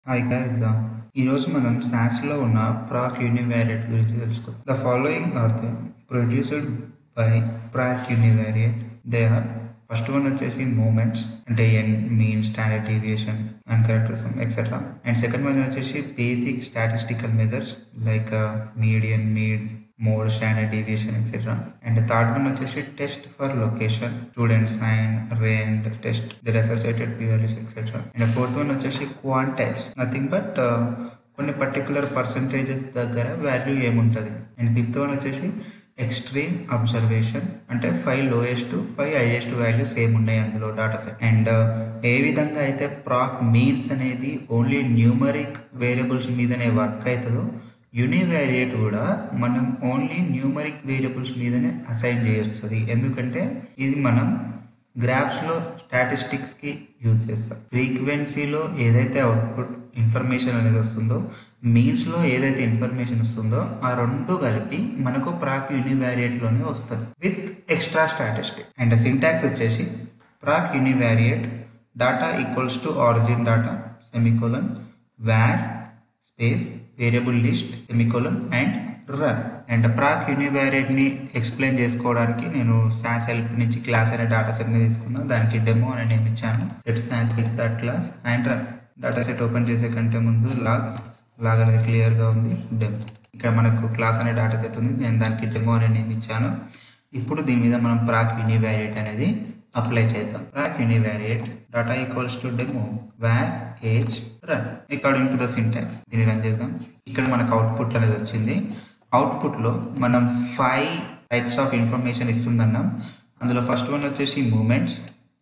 hi guys ఈరోజు మనం సాస్లో ఉన్న ప్రాక్ యూనివారియట్ గురించి తెలుసుకుందాం the following are the produced by proc univariate they are first one వచ్చేసి మూమెంట్స్ అంటే N mean standard deviation and క్యారెక్టరిజం ఎక్సెట్రా అండ్ సెకండ్ వన్ వచ్చేసి basic statistical measures like median మీడ్ mode standard deviation etcetera and third one వచ్చేసి test for location student sign rank test their associated P values etcetera and fourth one వచ్చేసి quantiles nothing but కొన్ని particular percentages దగ్గర value ఏముంటుంది and fifth one వచ్చేసి extreme observation అంటే five lowest five highest values ఏమున్నాయి అందులో data set and ఏ విధంగా అయితే ప్రాక్ మీన్స్ అనేది ఓన్లీ న్యూమరిక్ వేరియబుల్స్ మీదనే వర్క్ అవుతుందో యూనివేరియేట్ కూడా మనం ఓన్లీ న్యూమరిక్ వేరియబుల్స్ మీదనే అసైన్ చేయొస్తుంది ఎందుకంటే ఇది మనం గ్రాఫ్స్లో స్టాటిస్టిక్స్కి యూజ్ చేస్తాం ఫ్రీక్వెన్సీలో ఏదైతే అవుట్పుట్ ఇన్ఫర్మేషన్ అనేది వస్తుందో మీన్స్లో ఏదైతే ఇన్ఫర్మేషన్ వస్తుందో ఆ రెండు కలిపి మనకు ప్రాక్ యూనివారియేట్లోనే వస్తుంది with extra statistic and syntax వచ్చేసి proc univariate data equals to origin data semicolon var space variable list semicolon and run and proc యూనివారియట్ని ఎక్స్ప్లెయిన్ చేసుకోవడానికి నేను సాన్స్ హెల్ప్ నుంచి క్లాస్ అనే డాటా సెట్ని తీసుకున్నాను దానికి డెమో అనే నేమ్ ఇచ్చాను సెట్ సాన్స్ help dot class and run data set open చేసే కంటే ముందు లాగ్ లాగ్ అనేది క్లియర్గా ఉంది డెమో ఇక్కడ మనకు క్లాస్ అనే డాటా సెట్ ఉంది నేను దానికి డెమో అనే నేమ్ ఇచ్చాను ఇప్పుడు దీని మీద మనం ప్రాక్ యూనివారియట్ అనేది అప్లై చేద్దాం proc univariate data equals to demo var age run according to the syntax దీన్ని రన్ చేద్దాం ఇక్కడ మనకు అవుట్పుట్ అనేది వచ్చింది అవుట్పుట్లో మనం ఫైవ్ టైప్స్ ఆఫ్ ఇన్ఫర్మేషన్ ఇస్తుందన్నాం అందులో ఫస్ట్ వన్ వచ్చేసి మూమెంట్స్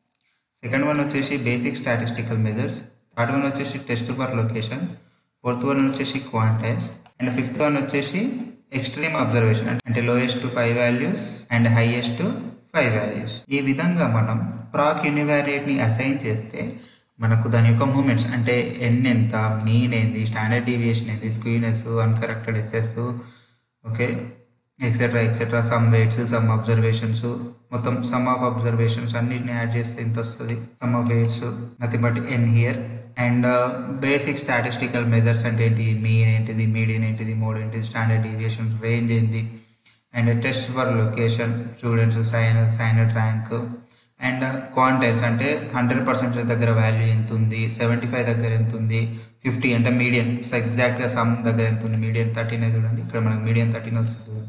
సెకండ్ వన్ వచ్చేసి basic statistical measures third one వచ్చేసి test for location fourth one వచ్చేసి క్వాంటైజ్ అండ్ ఫిఫ్త్ వన్ వచ్చేసి ఎక్స్ట్రీమ్ అబ్జర్వేషన్ అంటే lowest five values and highest five values ఈ విధంగా మనం ప్రాక్ యూనివారియట్ని అసైన్ చేస్తే మనకు దాని యొక్క మూమెంట్స్ అంటే ఎన్ ఎంత మీన్ ఏంది స్టాండర్డ్ డీవియేషన్ ఏంది skewness uncorrected SS okay etcetera etcetera sum weights sum observations మొత్తం సమ్ ఆఫ్ అబ్జర్వేషన్స్ అన్నిటిని యాడ్ చేస్తే ఎంత వస్తుంది sum of weights nothing but N here and basic statistical measures అంటే ఏంటి మీన్ ఏంటిది మీడియన్ ఏంటిది మోడ్ ఏంటిది స్టాండర్డ్ డీవియేషన్ రేంజ్ ఏంటి and test for location students sign signed rank and quantiles అంటే హండ్రెడ్ పర్సెంటేజ్ దగ్గర వాల్యూ ఎంత ఉంది సెవెంటీ ఫైవ్ దగ్గర ఎంత ఉంది ఫిఫ్టీ అంటే మీడియం ఎగ్జాక్ట్గా సమ్ దగ్గర ఎంత ఉంది మీడియం థర్టీన్ చూడండి ఇక్కడ మనకి మీడియం థర్టీన్ వస్తుంది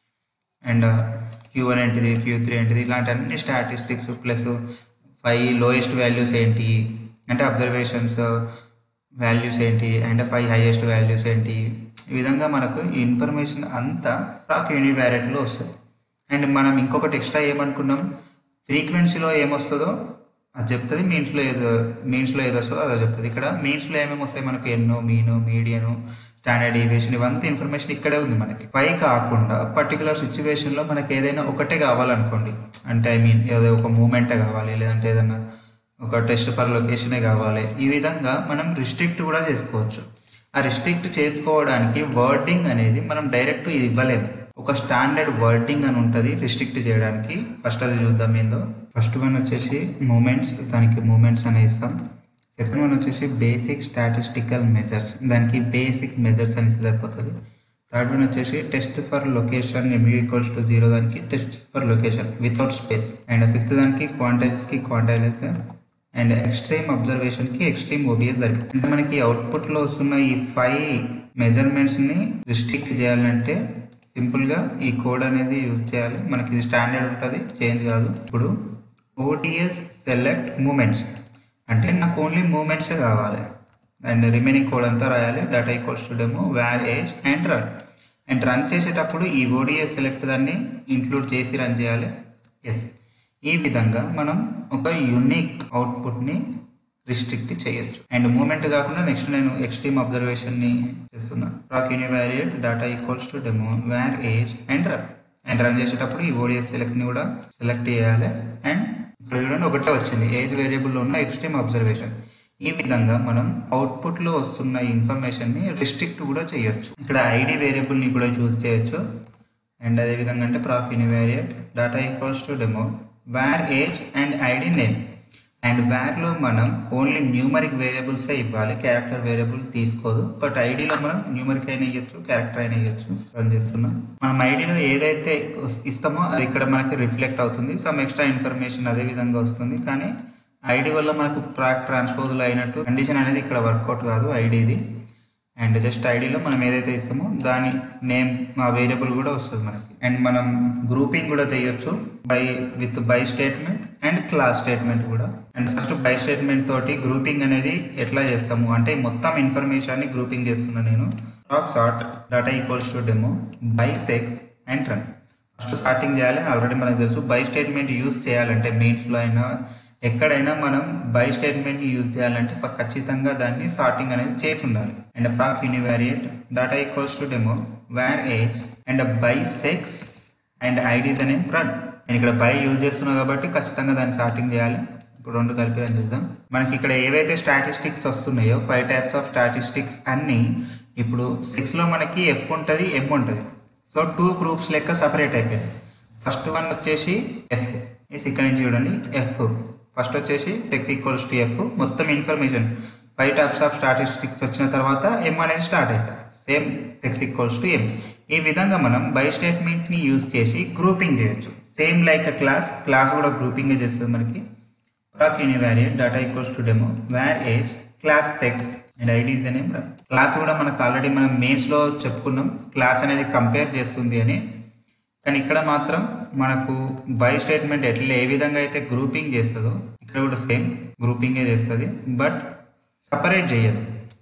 అండ్ క్యూ వన్ ఏంటిది క్యూ త్రీ ఏంటిది ఇలాంటి అన్ని statistics plus five lowest values ఏంటి అంటే అబ్జర్వేషన్స్ వాల్యూస్ ఏంటి అండ్ ఫైవ్ హైయెస్ట్ వాల్యూస్ ఏంటి ఈ విధంగా మనకు ఈ ఇన్ఫర్మేషన్ అంతా ప్రాక్ యూనివారియట్లో వస్తుంది అండ్ మనం ఇంకొకటి ఎక్స్ట్రా ఏమనుకున్నాం ఫ్రీక్వెన్సీలో ఏమొస్తుందో అది చెప్తుంది మీన్స్లో ఏదో మీన్స్లో ఏది వస్తుందో అదో చెప్తుంది ఇక్కడ మీన్స్లో ఏమేమి వస్తాయి మనకు ఎన్నో మీను మీడియను స్టాండర్డ్ డీవియేషన్ ఇవంతా ఇన్ఫర్మేషన్ ఇక్కడే ఉంది మనకి పై కాకుండా పర్టికులర్ సిచ్యువేషన్లో మనకి ఏదైనా ఒకటే కావాలనుకోండి అంటే ఐ మీన్ ఏదో ఒక మూమెంటే కావాలి లేదంటే ఏదైనా ఒక టెస్ట్ ఫర్ లొకేషనే కావాలి ఈ విధంగా మనం రిస్ట్రిక్ట్ కూడా చేసుకోవచ్చు ఆ రిస్ట్రిక్ట్ చేసుకోవడానికి వర్డింగ్ అనేది మనం డైరెక్ట్ ఇది ఇవ్వలేము ఒక స్టాండర్డ్ వర్డింగ్ అని ఉంటుంది రిస్ట్రిక్ట్ చేయడానికి ఫస్ట్ అది చూద్దాం ఏందో ఫస్ట్ వన్ వచ్చేసి మూమెంట్స్ దానికి మూమెంట్స్ అని ఇస్తాం సెకండ్ వన్ వచ్చేసి బేసిక్ స్టాటిస్టికల్ మెజర్స్ దానికి బేసిక్ మెజర్స్ అని సరిపోతుంది థర్డ్ వన్ వచ్చేసి test for location M equals to zero దానికి test for location without space and fifth దానికి క్వాంటైల్స్కి క్వాంటైల్స్ అండ్ ఎక్స్ట్రీమ్ అబ్జర్వేషన్కి ఎక్స్ట్రీమ్ ఓబిఎస్ సరిపోతుంది అంటే మనకి అవుట్పుట్లో వస్తున్న ఈ ఫైవ్ మెజర్మెంట్స్ని రిస్ట్రిక్ట్ చేయాలంటే సింపుల్గా ఈ కోడ్ అనేది యూజ్ చేయాలి మనకి ఇది స్టాండర్డ్ ఉంటుంది చేంజ్ కాదు ఇప్పుడు ఓటీఎస్ సెలెక్ట్ మూమెంట్స్ అంటే నాకు ఓన్లీ మూమెంట్సే కావాలి అండ్ రిమైనింగ్ కోడ్ అంతా రాయాలి data equals to demo var age and run and run చేసేటప్పుడు ఈ ఓడిఎస్ సెలెక్ట్ దాన్ని ఇంక్లూడ్ చేసి రన్ చేయాలి ఎస్ ఈ విధంగా మనం ఒక యునిక్ అవుట్పుట్ని రిస్ట్రిక్ట్ చేయొచ్చు అండ్ మూమెంట్ కాకుండా నెక్స్ట్ నేను ఎక్స్ట్రీమ్ అబ్జర్వేషన్ని చేస్తున్నా proc univariate data equals to demo var age and run and run చేసేటప్పుడు ఈ ఓడిఎస్ సెలెక్ట్ని కూడా సెలెక్ట్ చేయాలి అండ్ ఇక్కడ చూడండి ఒకటే వచ్చింది ఏజ్ వేరియబుల్లో ఉన్న ఎక్స్ట్రీమ్ అబ్జర్వేషన్ ఈ విధంగా మనం అవుట్పుట్లో వస్తున్న ఇన్ఫర్మేషన్ని రిస్ట్రిక్ట్ కూడా చేయొచ్చు ఇక్కడ ఐడి వేరియబుల్ని కూడా చూస్ చేయొచ్చు అండ్ అదే విధంగా అంటే proc univariate data equals to demo var age and ID name and వేర్లో మనం ఓన్లీ న్యూమరిక్ వేరియబుల్సే ఇవ్వాలి క్యారెక్టర్ వేరియబుల్ తీసుకోదు బట్ ఐడిలో మనం న్యూమరిక్ అయినా ఇవ్వచ్చు క్యారెక్టర్ అయినా ఇవ్వచ్చు రన్ చేస్తున్నాం మనం ఐడిలో ఏదైతే ఇస్తామో అది ఇక్కడ మనకి రిఫ్లెక్ట్ అవుతుంది సమ్ ఎక్స్ట్రా ఇన్ఫర్మేషన్ అదే విధంగా వస్తుంది కానీ ఐడి వల్ల మనకు ప్రాక్ ట్రాన్స్పోజల్ అయినట్టు కండిషన్ అనేది ఇక్కడ వర్కౌట్ కాదు ఐడిది అండ్ జస్ట్ ఐడిలో మనం ఏదైతే ఇస్తామో దాని నేమ్ ఆ వేరియబుల్ కూడా వస్తుంది మనకి అండ్ మనం గ్రూపింగ్ కూడా చేయొచ్చు by with by statement and class statement కూడా అండ్ ఫస్ట్ బై స్టేట్మెంట్ తోటి గ్రూపింగ్ అనేది ఎట్లా చేస్తాము అంటే మొత్తం ఇన్ఫర్మేషన్ ని గ్రూపింగ్ చేస్తున్నా నేను టాక్ sort data equals to demo by sex and run first starting చేయాలి ఆల్రెడీ మనకు తెలుసు బై స్టేట్మెంట్ యూస్ చేయాలంటే మెయిన్స్ లో అయినా ఎక్కడైనా మనం బై స్టేట్మెంట్ యూజ్ చేయాలంటే ఫ- ఖచ్చితంగా దాన్ని సార్టింగ్ అనేది చేసి ఉండాలి and proc univariate data equals to demo var age and by sex and ID the name run నేను ఇక్కడ బై యూజ్ చేస్తున్నా కాబట్టి ఖచ్చితంగా దాన్ని సార్టింగ్ చేయాలి ఇప్పుడు రెండు కలిపి రన్ చేద్దాం మనకి ఇక్కడ ఏవైతే స్టాటిస్టిక్స్ వస్తున్నాయో ఫైవ్ టైప్స్ ఆఫ్ స్టాటిస్టిక్స్ అన్ని ఇప్పుడు సిక్స్ లో మనకి ఎఫ్ ఉంటది ఎం ఉంటది సో టూ గ్రూప్స్ లెక్క సపరేట్ అయిపోయింది ఫస్ట్ వన్ వచ్చేసి ఎఫ్ ఇక్కడ నుంచి చూడండి ఎఫ్ ఫస్ట్ వచ్చేసి సెక్స్ ఈక్వల్స్ టు ఎఫ్ మొత్తం information five types of statistics వచ్చిన తర్వాత ఎం అనేది స్టార్ట్ అవుతుంది same sex equals to M ఈ విధంగా మనం బై స్టేట్మెంట్ ని యూజ్ చేసి గ్రూపింగ్ చేయొచ్చు సేమ్ లైక్ క్లాస్ క్లాస్ కూడా గ్రూపింగ్ చేస్తుంది మనకి proc univariate data equals to demo var age class sex and ID is name class కూడా మనకు ఆల్రెడీ మనం మెయిన్స్ లో చెప్పుకున్నాం క్లాస్ అనేది కంపేర్ చేస్తుంది అని కానీ ఇక్కడ మాత్రం మనకు బై స్టేట్మెంట్ ఎట్లా ఏ విధంగా అయితే గ్రూపింగ్ చేస్తుందో ఇక్కడ కూడా సేమ్ గ్రూపింగే చేస్తుంది బట్ సపరేట్ చేయదు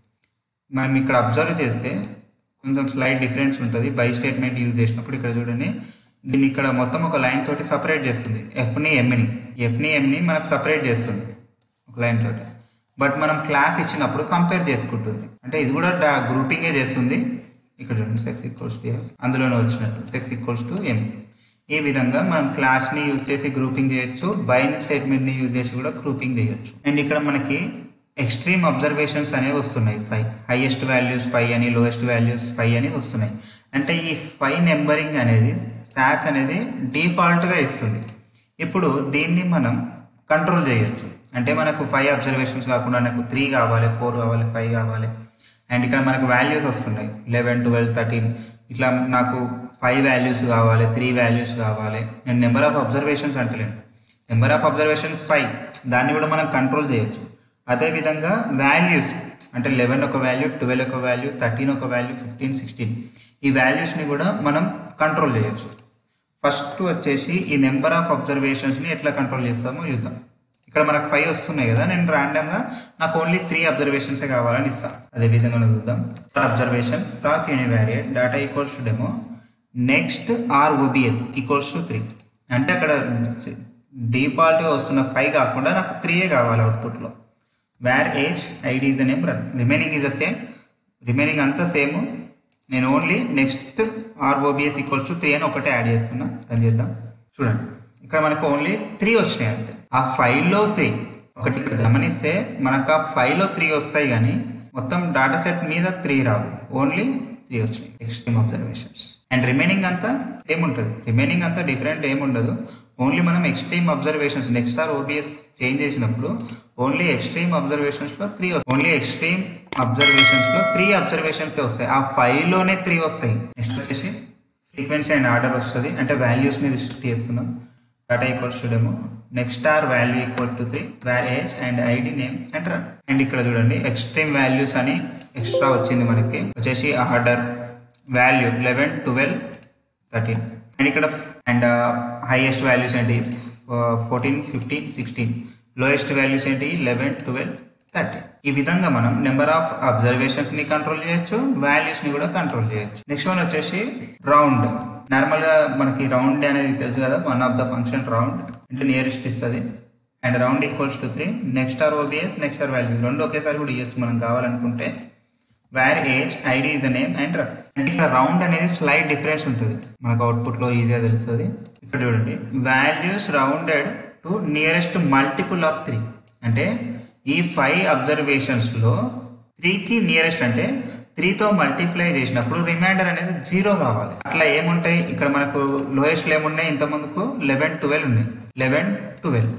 మనం ఇక్కడ అబ్జర్వ్ చేస్తే కొంచెం స్లైడ్ డిఫరెన్స్ ఉంటుంది బై స్టేట్మెంట్ యూజ్ చేసినప్పుడు ఇక్కడ చూడండి దీన్ని ఇక్కడ మొత్తం ఒక లైన్ తోటి సపరేట్ చేస్తుంది ఎఫ్ని ఎంని ఎఫ్ని ఎంని మనకు సపరేట్ చేస్తుంది ఒక లైన్ తోటి బట్ మనం క్లాస్ ఇచ్చినప్పుడు కంపేర్ చేసుకుంటుంది అంటే ఇది కూడా గ్రూపింగే చేస్తుంది ఇక్కడ చూడండి సెక్స్ ఈక్వల్స్ టు ఎఫ్ అందులోనే వచ్చినట్టు సెక్స్ ఈక్వల్స్ టు ఎం ఈ విధంగా మనం క్లాస్ ని యూజ్ చేసి గ్రూపింగ్ చేయొచ్చు బైన్ స్టేట్మెంట్ ని యూజ్ చేసి కూడా గ్రూపింగ్ చేయొచ్చు అండ్ ఇక్కడ మనకి ఎక్స్ట్రీమ్ అబ్జర్వేషన్స్ అనేవి వస్తున్నాయి ఫైవ్ హైయెస్ట్ వాల్యూస్ ఫైవ్ అని లోయెస్ట్ వాల్యూస్ ఫైవ్ అని వస్తున్నాయి అంటే ఈ ఫైవ్ నెంబరింగ్ అనేది సాస్ అనేది డిఫాల్ట్ గా ఇస్తుంది ఇప్పుడు దీన్ని మనం కంట్రోల్ చేయొచ్చు అంటే మనకు ఫైవ్ అబ్జర్వేషన్స్ కాకుండా నాకు త్రీ కావాలి ఫోర్ కావాలి ఫైవ్ కావాలి అండ్ ఇక్కడ మనకు వాల్యూస్ వస్తున్నాయి లెవెన్ ట్వెల్వ్ థర్టీన్ ఇట్లా నాకు ఫైవ్ వాల్యూస్ కావాలి త్రీ వాల్యూస్ కావాలి నేను నెంబర్ ఆఫ్ అబ్జర్వేషన్స్ అంటలేను నెంబర్ ఆఫ్ అబ్జర్వేషన్ ఫైవ్ దాన్ని కూడా మనం కంట్రోల్ చేయొచ్చు అదే విధంగా వాల్యూస్ అంటే లెవెన్ ఒక వాల్యూ ట్వెల్వ్ ఒక వాల్యూ థర్టీన్ ఒక వాల్యూ ఫిఫ్టీన్ సిక్స్టీన్ ఈ వాల్యూస్ ని కూడా మనం కంట్రోల్ చేయొచ్చు ఫస్ట్ వచ్చేసి ఈ నెంబర్ ఆఫ్ అబ్జర్వేషన్స్ ని ఎట్లా కంట్రోల్ చేస్తామో చూద్దాం ఇక్కడ మనకు ఫైవ్ వస్తున్నాయి కదా నేను ర్యాండమ్ గా నాకు ఓన్లీ త్రీ అబ్జర్వేషన్స్ కావాలని ఇస్తాను అదే విధంగా చూద్దాం అబ్జర్వేషన్ టాక్ univariate data equals to demo next R OBS equals to three అంటే అక్కడ డిఫాల్ట్ గా వస్తున్న ఫైవ్ కాకుండా నాకు త్రీయే కావాలి అవుట్పుట్ లో var age ID is the name run remaining is the same remaining అంతా సేమ్ నేను only next ROBS equals to three అని ఒకటే యాడ్ చేస్తున్నా రన్ చేద్దాం చూడండి ఇక్కడ మనకు ఓన్లీ త్రీ వచ్చినాయి అంతే ఆ ఫైవ్ లో త్రీ ఒకటి ఇక్కడ గమనిస్తే మనకు ఆ ఫైవ్ లో త్రీ వస్తాయి కానీ మొత్తం డాటా సెట్ మీద త్రీ రావు ఓన్లీ త్రీ వచ్చినాయి ఎక్స్ట్రీమ్ అబ్జర్వేషన్స్ అండ్ రిమైనింగ్ అంతా ఏముంటుంది రిమైనింగ్ అంతా డిఫరెంట్ ఏముండదు ఓన్లీ మనం ఎక్స్ట్రీమ్ అబ్జర్వేషన్స్ నెక్స్ట్ సార్ ఓబిఎస్ చేంజ్ చేసినప్పుడు ఓన్లీ ఎక్స్ట్రీమ్ అబ్జర్వేషన్స్ లో త్రీ ఓన్లీ ఎక్స్ట్రీమ్ అబ్జర్వేషన్స్ లో త్రీ అబ్జర్వేషన్స్ వస్తాయి ఆ ఫైవ్ లోనే త్రీ వస్తాయి నెక్స్ట్ వచ్చేసి ఫ్రీక్వెన్సీ అండ్ ఆర్డర్ వస్తుంది అంటే వాల్యూస్ ని రిస్ట్రిక్ట్ చేస్తున్నాం data equals to demo next R value equal to three var age and ID name and run and ఇక్కడ చూడండి ఎక్స్ట్రీమ్ వాల్యూస్ అని ఎక్స్ట్రా వచ్చింది మనకి వచ్చేసి order value eleven twelve thirteen and ఇక్కడ అండ్ హైయెస్ట్ వాల్యూస్ ఏంటి fourteen fifteen sixteen lowest values ఏంటి eleven twelve thirty ఈ విధంగా మనం నెంబర్ ఆఫ్ అబ్జర్వేషన్స్ ని కంట్రోల్ చేయొచ్చు వాల్యూస్ ని కూడా కంట్రోల్ చేయొచ్చు నెక్స్ట్ వన్ వచ్చేసి రౌండ్ నార్మల్ గా మనకి రౌండ్ అనేది తెలుసు కదా one of the function round అంటే నియరెస్ట్ ఇస్తుంది and round equals to three next R OBS next R value రెండు ఒకేసారి కూడా ఇవ్వచ్చు మనం కావాలనుకుంటే var age ID is the name and run అంటే ఇక్కడ రౌండ్ అనేది స్లైడ్ డిఫరెన్స్ ఉంటుంది మనకు అవుట్పుట్ లో ఈజీగా తెలుస్తుంది ఇక్కడ చూడండి values rounded to nearest multiple of three అంటే ఈ ఫైవ్ అబ్జర్వేషన్స్ లో త్రీకి నియరెస్ట్ అంటే త్రీతో మల్టిప్లై చేసినప్పుడు రిమైండర్ అనేది జీరో రావాలి అట్లా ఏముంటాయి ఇక్కడ మనకు లోయెస్ట్ ఏమున్నాయి ఇంత ముందుకు లెవెన్ ట్వెల్వ్ ఉన్నాయి eleven twelve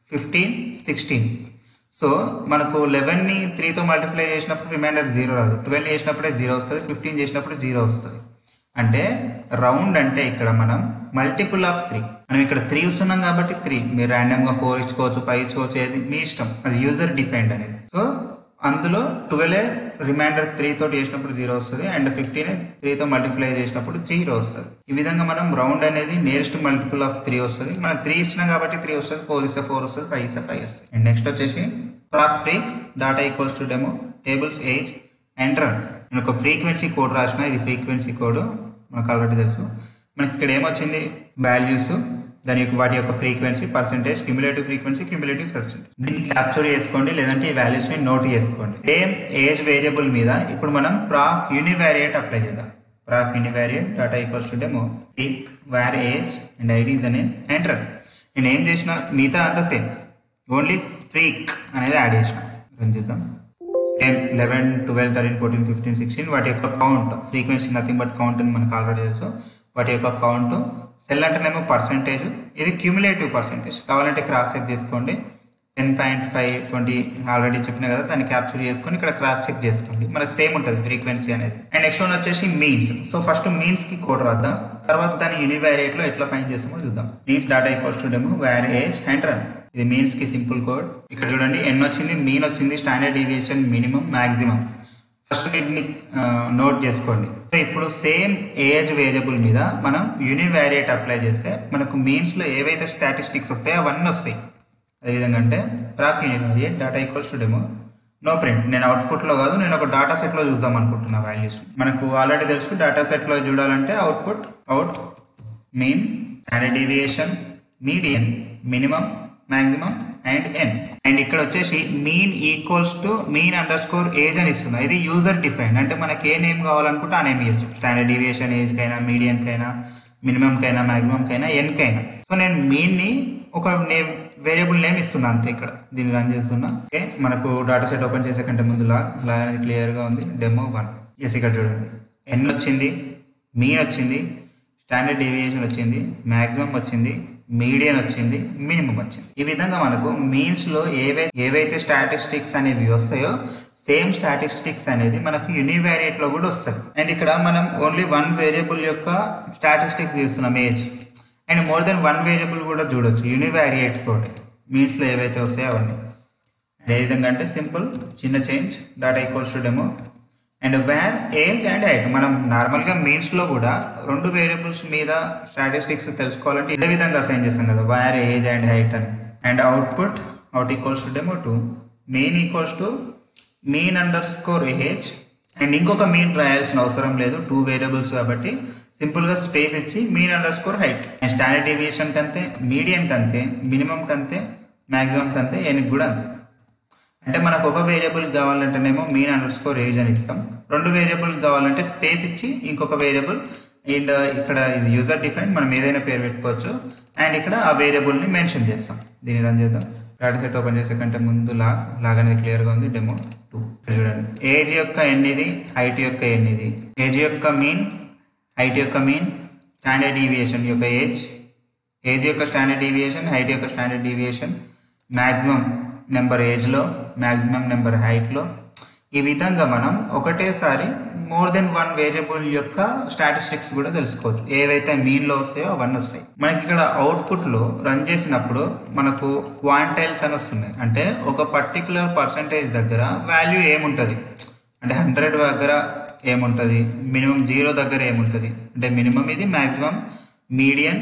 fifteen sixteen so మనకు లెవెన్ని త్రీతో మల్టిప్లై చేసినప్పుడు రిమైండర్ జీరో రాదు ట్వెల్వ్ చేసినప్పుడే జీరో వస్తుంది ఫిఫ్టీన్ చేసినప్పుడు జీరో వస్తుంది అంటే రౌండ్ అంటే ఇక్కడ మనం మల్టిపుల్ ఆఫ్ త్రీ మనం ఇక్కడ త్రీ ఇస్తున్నాం కాబట్టి త్రీ మీరు ర్యాండమ్ గా ఫోర్ ఇచ్చుకోవచ్చు ఫైవ్ ఇచ్చుకోవచ్చు ఏది మీ ఇష్టం అది యూజర్ డిఫైన్డ్ అనేది సో అందులో ట్వెల్వ్ రిమైండర్ త్రీ తోటి చేసినప్పుడు జీరో వస్తుంది అండ్ ఫిఫ్టీన్ త్రీతో మల్టిప్లై చేసినప్పుడు జీరో వస్తుంది ఈ విధంగా మనం రౌండ్ అనేది నియరెస్ట్ మల్టిపుల్ ఆఫ్ త్రీ వస్తుంది మనం త్రీ ఇచ్చినాం కాబట్టి త్రీ వస్తుంది ఫోర్ ఇస్తే ఫోర్ వస్తుంది ఫైవ్ ఇస్తే ఫైవ్ వస్తుంది అండ్ నెక్స్ట్ వచ్చేసి proc freq data equals to demo tables age and run నేను ఒక ఫ్రీక్వెన్సీ కోడ్ రాసిన ఇది ఫ్రీక్వెన్సీ కోడ్ మనకు ఆల్రెడీ తెలుసు మనకి ఇక్కడ ఏమొచ్చింది వాల్యూస్ దాని యొక్క వాటి యొక్క frequency percentage cumulative frequency cumulative percentage దీన్ని క్యాప్చర్ చేసుకోండి లేదంటే ఈ వాల్యూస్ ని నోట్ చేసుకోండి సేమ్ ఏజ్ వేరియబుల్ మీద ఇప్పుడు మనం ప్రాక్ యూనివారియేట్ అప్లై చేద్దాం proc univariate data equals to demo peak var age and IDs అనే ఎంటర్ నేను ఏం చేసిన మిగతా అంతా సేమ్ ఓన్లీ ఫ్రీక్ అనేది యాడ్ చేసిన రన్ చేద్దాం same eleven twelve thirteen fourteen fifteen sixteen వాటి యొక్క count frequency nothing but count అని మనకు ఆల్రెడీ తెలుసు వాటి యొక్క కౌంట్ సెల్ అంటేనేమో పర్సెంటేజ్ ఇది క్యూములేటివ్ పర్సెంటేజ్ కావాలంటే క్రాస్ చెక్ చేసుకోండి ten point five twenty already చెప్పిన కదా దాన్ని క్యాప్చర్ చేసుకొని ఇక్కడ క్రాస్ చెక్ చేసుకోండి మనకు సేమ్ ఉంటుంది ఫ్రీక్వెన్సీ అనేది అండ్ నెక్స్ట్ వన్ వచ్చేసి మీన్స్ సో ఫస్ట్ మీన్స్ కి కోడ్ రాద్దాం తర్వాత దాన్ని యూనివారియేట్ లో ఎట్లా ఫైన్ చేస్తామో చూద్దాం means data equals to demo var age and run ఇది మీన్స్ కి సింపుల్ కోడ్ ఇక్కడ చూడండి ఎన్ వచ్చింది మీన్ వచ్చింది standard deviation minimum maximum first వీటిని నోట్ చేసుకోండి సో ఇప్పుడు సేమ్ ఏజ్ వేరియబుల్ మీద మనం యూనివారియేట్ అప్లై చేస్తే మనకు మీన్స్ లో ఏవైతే స్టాటిస్టిక్స్ వస్తాయో అవన్నీ వస్తాయి అదేవిధంగా అంటే proc univariate data equals to demo no print నేను అవుట్పుట్ లో కాదు నేను ఒక డాటా సెట్ లో చూద్దాం అనుకుంటున్నా వాల్యూస్ మనకు ఆల్రెడీ తెలుసు డాటా సెట్ లో చూడాలంటే output out mean standard deviation median minimum maximum and N and ఇక్కడ వచ్చేసి mean equals to mean under score age అని ఇస్తుంది ఇది యూజర్ డిఫైన్ అంటే మనకి ఏ నేమ్ కావాలనుకుంటే ఆ నేమ్ ఇవ్వచ్చు స్టాండర్డ్ డీవియేషన్ ఏజ్ కైనా మీడియన్ కైనా మినిమం కైనా మాక్సిమం కైనా ఎన్ కైనా సో నేను మీన్ ని ఒక నేమ్ వేరియబుల్ నేమ్ ఇస్తున్నా అంతే ఇక్కడ దీన్ని రన్ చేస్తున్నా ఓకే మనకు డాటా సెట్ ఓపెన్ చేసే కంటే ముందు లా లా అనేది క్లియర్ గా ఉంది డెమో వన్ ఎస్ ఇక్కడ చూడండి ఎన్ వచ్చింది మీన్ వచ్చింది స్టాండర్డ్ డీవియేషన్ వచ్చింది మాక్సిమం వచ్చింది మీడియన్ వచ్చింది మినిమం వచ్చింది ఈ విధంగా మనకు మీన్స్ లో ఏవైతే ఏవైతే స్టాటిస్టిక్స్ అనేవి వస్తాయో సేమ్ స్టాటిస్టిక్స్ అనేది మనకు యూనివారియేట్ లో కూడా వస్తుంది అండ్ ఇక్కడ మనం ఓన్లీ వన్ వేరియబుల్ యొక్క స్టాటిస్టిక్స్ చూస్తున్నాం age and more than one variable కూడా చూడొచ్చు యూనివారియేట్ తోటి మీన్స్ లో ఏవైతే వస్తాయో అవన్నీ అండ్ ఏ విధంగా అంటే సింపుల్ చిన్న change data equals to demo and var age and height మనం నార్మల్ గా మీన్స్ లో కూడా రెండు వేరియబుల్స్ మీద స్టాటిస్టిక్స్ తెలుసుకోవాలంటే ఇదే విధంగా అసైన్ చేస్తాం కదా వేర్ ఏజ్ అండ్ హైట్ అని and output out equals to demo two mean equals to mean under score age and ఇంకొక మీన్ రాయాల్సిన అవసరం లేదు టూ వేరియబుల్స్ కాబట్టి సింపుల్ గా స్పేస్ ఇచ్చి mean under score height and standard deviation కంతే medium కంతే మినిమం కంతే మాక్సిమం కంతే ఎనికి కూడా అంతే అంటే మనకు ఒక వేరియబుల్ కావాలంటేనేమో మీన్ అండర్ స్కోర్ ఏజ్ అని ఇస్తాం రెండు వేరియబుల్ కావాలంటే స్పేస్ ఇచ్చి ఇంకొక వేరియబుల్ అండ్ ఇక్కడ ఇది యూజర్ డిఫైన్ మనం ఏదైనా పేరు పెట్టుకోవచ్చు అండ్ ఇక్కడ ఆ వేరియబుల్ ని మెన్షన్ చేస్తాం దీన్ని రన్ చేద్దాం డాటా సెట్ ఓపెన్ చేసే కంటే ముందు లా లాగ్ అనేది క్లియర్ గా ఉంది డెమో టూ చూడండి ఏజ్ యొక్క ఎన్నిది హైట్ యొక్క ఎన్నిది ఏజ్ యొక్క మీన్ హైట్ యొక్క మీన్ స్టాండర్డ్ డీవియేషన్ యొక్క ఏజ్ ఏజ్ యొక్క స్టాండర్డ్ డీవియేషన్ హైట్ యొక్క స్టాండర్డ్ డీవియేషన్ మాక్సిమం నెంబర్ ఏజ్లో మాక్సిమం నెంబర్ హైట్లో ఈ విధంగా మనం ఒకటేసారి మోర్ దెన్ వన్ వేరియబుల్ యొక్క స్టాటిస్టిక్స్ కూడా తెలుసుకోవచ్చు ఏవైతే మీన్లో వస్తాయో అవన్నీ వస్తాయి మనకి ఇక్కడ అవుట్పుట్ లో రన్ చేసినప్పుడు మనకు క్వాంటైల్స్ అని వస్తున్నాయి అంటే ఒక పర్టికులర్ పర్సంటేజ్ దగ్గర వాల్యూ ఏముంటది అంటే హండ్రెడ్ దగ్గర ఏముంటది మినిమం జీరో దగ్గర ఏముంటది అంటే మినిమం ఇది maximum median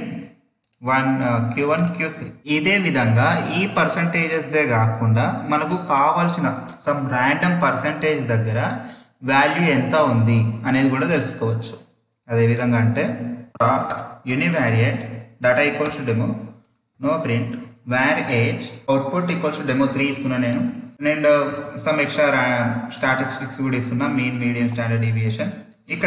one Q one Q three ఇదే విధంగా ఈ పర్సంటేజెస్ దే కాకుండా మనకు కావాల్సిన సమ్ ర్యాండమ్ పర్సంటేజ్ దగ్గర వాల్యూ ఎంత ఉంది అనేది కూడా తెలుసుకోవచ్చు అదే విధంగా అంటే proc univariate data equals to demo no print var age output equals to demo three ఇస్తున్నా నేను అండ్ సమ్ ఎక్స్ట్రా స్టాటిస్టిక్స్ కూడా ఇస్తున్నా మీన్ మీడియం స్టాండర్డ్ డీవియేషన్ ఇక్కడ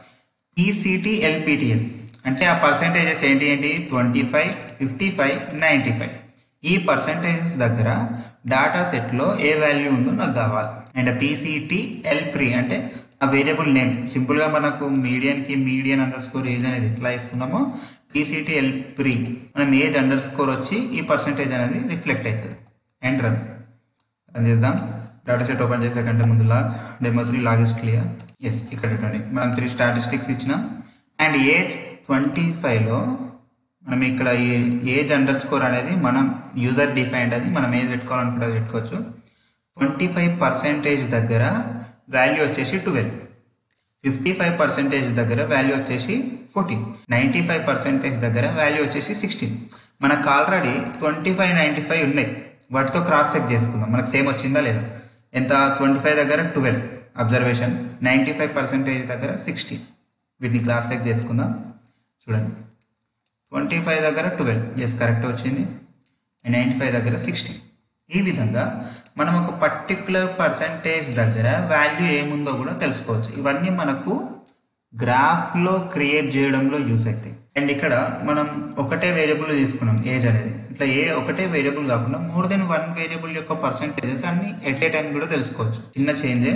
ఈసీటీ ఎల్పిటిఎస్ అంటే ఆ పర్సంటేజెస్ ఏంటి ఏంటి twenty five fifty five ninety five ఈ పర్సంటేజెస్ దగ్గర డాటా సెట్లో ఏ వాల్యూ ఉందో నాకు కావాలి అండ్ పీసీటీ ఎల్ ప్రీ అంటే ఆ వేరియబుల్ నేమ్ సింపుల్గా మనకు మీడియన్కి మీడియన్ అండర్ స్కోర్ ఏజ్ అనేది ఎట్లా ఇస్తున్నామో పీసీటీ ఎల్ ప్రీ మనం ఏజ్ అండర్ స్కోర్ వచ్చి ఈ పర్సంటేజ్ అనేది రిఫ్లెక్ట్ అవుతుంది అండ్ రన్ రన్ చేద్దాం డేటా సెట్ ఓపెన్ చేసే కంటే ముందు log demo three log is clear yes ఇక్కడ చూడండి మనం త్రీ స్టాటిస్టిక్స్ ఇచ్చినాం అండ్ ఏజ్ ట్వంటీ ఫైవ్లో మనం ఇక్కడ ఈ ఏజ్ అండర్ స్కోర్ అనేది మనం యూజర్ డిఫైన్డ్ అది మనం ఏజ్ పెట్టుకోవాలనుకుంటే అది పెట్టుకోవచ్చు ట్వంటీ ఫైవ్ పర్సెంటేజ్ దగ్గర వాల్యూ వచ్చేసి ట్వెల్వ్ ఫిఫ్టీ ఫైవ్ పర్సెంటేజ్ దగ్గర వాల్యూ వచ్చేసి ఫోర్టీన్ నైంటీ ఫైవ్ పర్సెంటేజ్ దగ్గర వాల్యూ వచ్చేసి సిక్స్టీన్ మనకు already twenty five ninety five ఉన్నాయి వాటితో క్రాస్ చెక్ చేసుకుందాం మనకు సేమ్ వచ్చిందా లేదా ఎంత ట్వంటీ ఫైవ్ దగ్గర twelve observation ninety five percentage దగ్గర సిక్స్టీన్ వీటిని క్రాస్ చెక్ చేసుకుందాం చూడండి ట్వంటీ ఫైవ్ దగ్గర ట్వెల్వ్ ఎస్ కరెక్ట్ వచ్చింది నైంటీ ఫైవ్ దగ్గర సిక్స్టీన్ ఈ విధంగా మనం ఒక పర్టికులర్ పర్సంటేజ్ దగ్గర వాల్యూ ఏముందో కూడా తెలుసుకోవచ్చు ఇవన్నీ మనకు గ్రాఫ్లో క్రియేట్ చేయడంలో యూజ్ అవుతాయి అండ్ ఇక్కడ మనం ఒకటే వేరియబుల్ తీసుకున్నాం ఏజ్ అనేది ఇట్లా ఏ ఒకటే వేరియబుల్ కాకుండా మోర్ దెన్ వన్ వేరియబుల్ యొక్క పర్సంటేజెస్ అన్ని ఎట్ ఏ టైం కూడా తెలుసుకోవచ్చు చిన్న చేంజే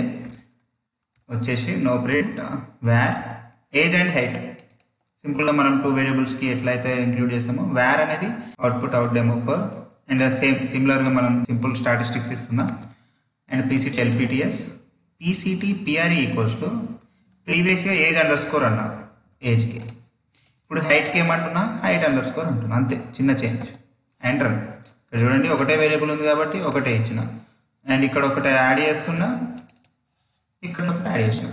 వచ్చేసి no print var age and height సింపుల్గా మనం టూ వేరియబుల్స్కి ఎట్లయితే ఇంక్లూడ్ చేస్తామో వ్యార్ అనేది output out demo four and same సిమిలర్గా మనం సింపుల్ స్టాటిస్టిక్స్ ఇస్తున్నాం and PCT LPTS PCT PRE equals to ప్రీవియస్గా ఏజ్ అండర్ స్కోర్ అన్నా ఏజ్కి ఇప్పుడు హైట్కి ఏమంటున్నా హైట్ అండర్ స్కోర్ అంటున్నా అంతే చిన్న చేంజ్ అండ్ రన్ ఇక్కడ చూడండి ఒకటే వేరియబుల్ ఉంది కాబట్టి ఒకటే ఇచ్చిన అండ్ ఇక్కడ ఒకటే యాడ్ చేస్తున్నా ఇక్కడ ఒకటి యాడ్ చేసిన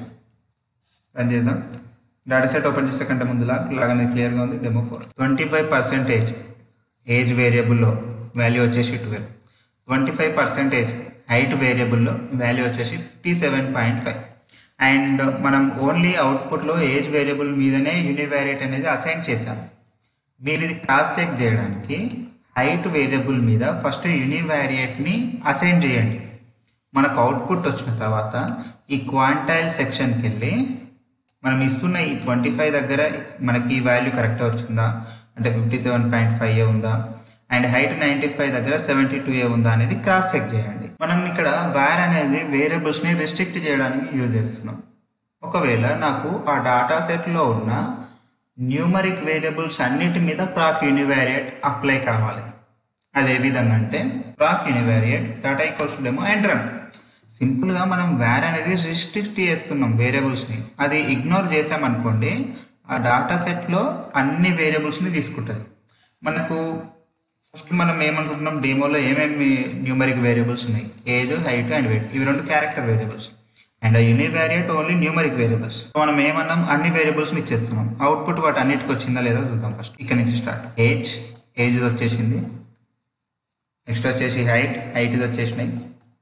రన్ చేద్దాం డేటా సెట్ ఓపెన్ చేసే కంటే ముందు లాగానే క్లియర్గా ఉంది demo four twenty five percentage age వేరియబుల్లో వాల్యూ వచ్చేసి twelve twenty five percentage height వేరియబుల్లో వాల్యూ వచ్చేసి fifty seven point five and మనం ఓన్లీ అవుట్పుట్లో ఏజ్ వేరియబుల్ మీదనే యూనివేరియట్ అనేది అసైన్ చేశాం మీరు ఇది క్రాస్ చెక్ చేయడానికి హైట్ వేరియబుల్ మీద ఫస్ట్ యూనివేరియట్ని అసైన్ చేయండి మనకు అవుట్పుట్ వచ్చిన తర్వాత ఈ క్వాంటైల్ సెక్షన్కి వెళ్ళి మనం ఇస్తున్న ఈ ట్వంటీ ఫైవ్ దగ్గర మనకి ఈ వాల్యూ కరెక్ట్గా వచ్చిందా అంటే ఫిఫ్టీ సెవెన్ పాయింట్ ఫైవ్ ఏ ఉందా అండ్ హైట్ నైంటీ ఫైవ్ దగ్గర సెవెంటీ టూ ఏ ఉందా అనేది క్రాస్ చెక్ చేయండి మనం ఇక్కడ వేర్ అనేది వేరియబుల్స్ని రిస్ట్రిక్ట్ చేయడానికి యూజ్ చేస్తున్నాం ఒకవేళ నాకు ఆ డాటా సెట్లో ఉన్న న్యూమరిక్ వేరియబుల్స్ అన్నిటి మీద ప్రాక్ యూనివేరియట్ అప్లై కావాలి అదే విధంగా అంటే proc univariate data equals demo and run సింపుల్గా మనం వేర్ అనేది రిస్ట్రిక్ట్ చేస్తున్నాం వేరియబుల్స్ని అది ఇగ్నోర్ చేసామనుకోండి ఆ డాటా సెట్లో అన్ని వేరియబుల్స్ని తీసుకుంటుంది మనకు ఫస్ట్ మనం ఏమనుకుంటున్నాం డెమోలో ఏమేమి న్యూమరిక్ వేరియబుల్స్ ఉన్నాయి ఏజ్ హైట్ అండ్ వెయిట్ ఇవి రెండు character variables and univariate only numeric variables మనం ఏమన్నాం అన్ని వేరియబుల్స్ ఇచ్చేస్తున్నాం అవుట్పుట్ వాటి అన్నిటికి వచ్చిందా లేదా చూద్దాం ఫస్ట్ ఇక్కడ నుంచి స్టార్ట్ ఏజ్ ఏజ్ వచ్చేసింది నెక్స్ట్ వచ్చేసి హైట్ హైట్ ఇది వచ్చేసినాయి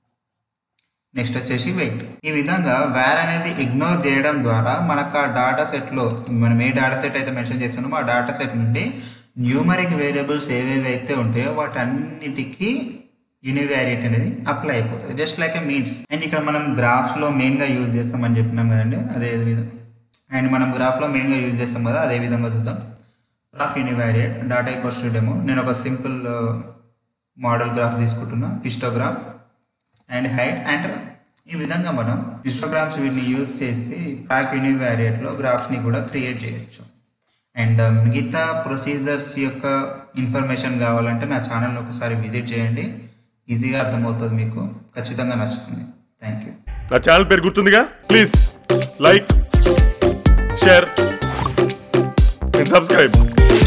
నెక్స్ట్ వచ్చేసి వెయిట్ ఈ విధంగా వేర్ అనేది ఇగ్నోర్ చేయడం ద్వారా మనకు ఆ డాటా సెట్లో మనం ఏ డాటా సెట్ అయితే మెన్షన్ చేస్తున్నామో ఆ డాటా సెట్ నుండి న్యూమరిక్ వేరియబుల్స్ ఏవేవి అయితే ఉంటాయో వాటన్నిటికీ యూనివేరియట్ అనేది అప్లై అయిపోతుంది just like a means and ఇక్కడ మనం గ్రాఫ్స్ లో మెయిన్ గా యూజ్ చేస్తామని చెప్పినాం కదండి అదే విధంగా అండ్ మనం గ్రాఫ్ లో మెయిన్ గా యూజ్ చేస్తాం కదా అదే విధంగా చూద్దాం graph univariate data equals demo నేను ఒక సింపుల్ మోడల్ గ్రాఫ్ తీసుకుంటున్నా హిస్టోగ్రాఫ్ అండ్ హైట్ అండ్ ఈ విధంగా మనం హిస్టోగ్రామ్స్ వీటిని యూజ్ చేసి ప్రాక్ యూనివేరియట్ లో గ్రాఫ్స్ ని కూడా క్రియేట్ చేయొచ్చు అండ్ మిగతా ప్రొసీజర్స్ యొక్క ఇన్ఫర్మేషన్ కావాలంటే నా ఛానల్ ఒకసారి విజిట్ చేయండి ఈజీగా అర్థమవుతుంది మీకు ఖచ్చితంగా నచ్చుతుంది థ్యాంక్ యూ నా ఛానల్ పేరు గుర్తుందిగా please like share and subscribe